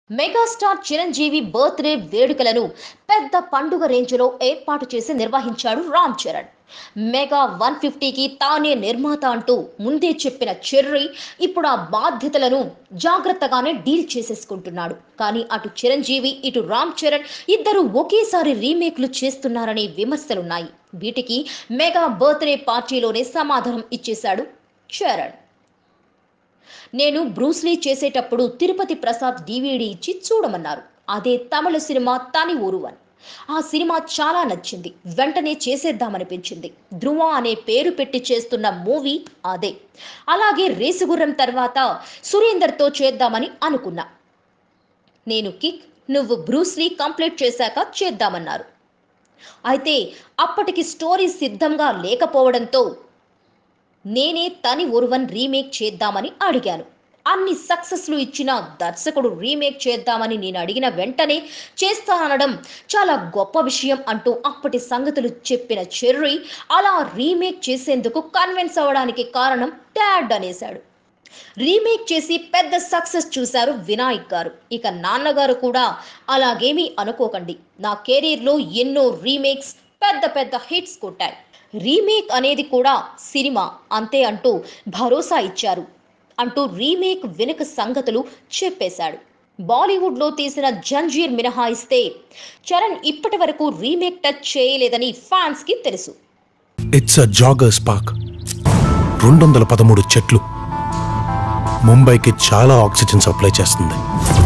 Megastar Chiranjeevi birthday వేడుకలను పెద్ద పండుగ రేంజ్లో ఏర్పాటు చేసి నిర్వహించాడు రామ్ చరణ్ మెగా వన్ ఫిఫ్టీకి తానే నిర్మాత అంటూ ముందే చెప్పిన చెర్రీ ఇప్పుడు ఆ బాధ్యతలను జాగ్రత్తగానే డీల్ చేసేసుకుంటున్నాడు కానీ అటు చిరంజీవి ఇటు రామ్ చరణ్ ఇద్దరు ఒకేసారి రీమేక్లు చేస్తున్నారనే విమర్శలున్నాయి వీటికి మెగా బర్త్డే పార్టీలోనే సమాధానం ఇచ్చేశాడు చరణ్ నేను బ్రూస్లీ చేసేటప్పుడు తిరుపతి ప్రసాద్ డివిడి ఇచ్చి చూడమన్నారు అదే తమిళ సినిమా తని ఊరువన్ ఆ సినిమా చాలా నచ్చింది వెంటనే చేసేద్దామనిపించింది ధ్రువ అనే పేరు పెట్టి చేస్తున్న మూవీ అదే అలాగే రేసుగుర్రం తర్వాత సురేందర్తో చేద్దామని అనుకున్నా నేను కిక్ నువ్వు బ్రూస్లీ కంప్లీట్ చేశాక చేద్దామన్నారు అయితే అప్పటికి స్టోరీ సిద్ధంగా లేకపోవడంతో నేనే తని ఒరువన్ రీమేక్ చేద్దామని అడిగాను అన్ని సక్సెస్లు ఇచ్చిన దర్శకుడు రీమేక్ చేద్దామని నేను అడిగిన వెంటనే చేస్తానడం చాలా గొప్ప విషయం అంటూ అప్పటి సంగతులు చెప్పిన చెర్రీ అలా రీమేక్ చేసేందుకు కన్విన్స్ అవ్వడానికి కారణం డాడ్ అనేశాడు రీమేక్ చేసి పెద్ద సక్సెస్ చూశారు వినాయక్ గారు ఇక నాన్నగారు కూడా అలాగేమీ అనుకోకండి నా కెరీర్లో ఎన్నో రీమేక్స్ పెద్ద పెద్ద హిట్స్ కొట్టాయి రీమేక్ అనేది కూడా సినిమా అంతే అంటూ భరోసా ఇచ్చారు అంటూ రీమేక్ వెనుక సంగతులు చెప్పేశాడు బాలీవుడ్లో తీసిన జంజీర్ మినహాయిస్తే చరణ్ ఇప్పటి వరకు రీమేక్ టచ్ చేయలేదని ఫ్యాన్స్కి తెలుసు ఇట్స్ అ జాగర్స్ పార్క్ రెండు వందల పదమూడు చెట్లు ముంబైకి చాలా ఆక్సిజన్ సప్లై చేస్తుంది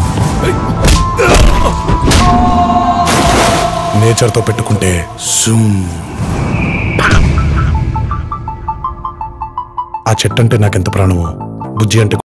నేచర్తో పెట్టుకుంటే జూమ్. ఆ చెట్టు అంటే నాకెంత ప్రాణమో బుజ్జి అంటే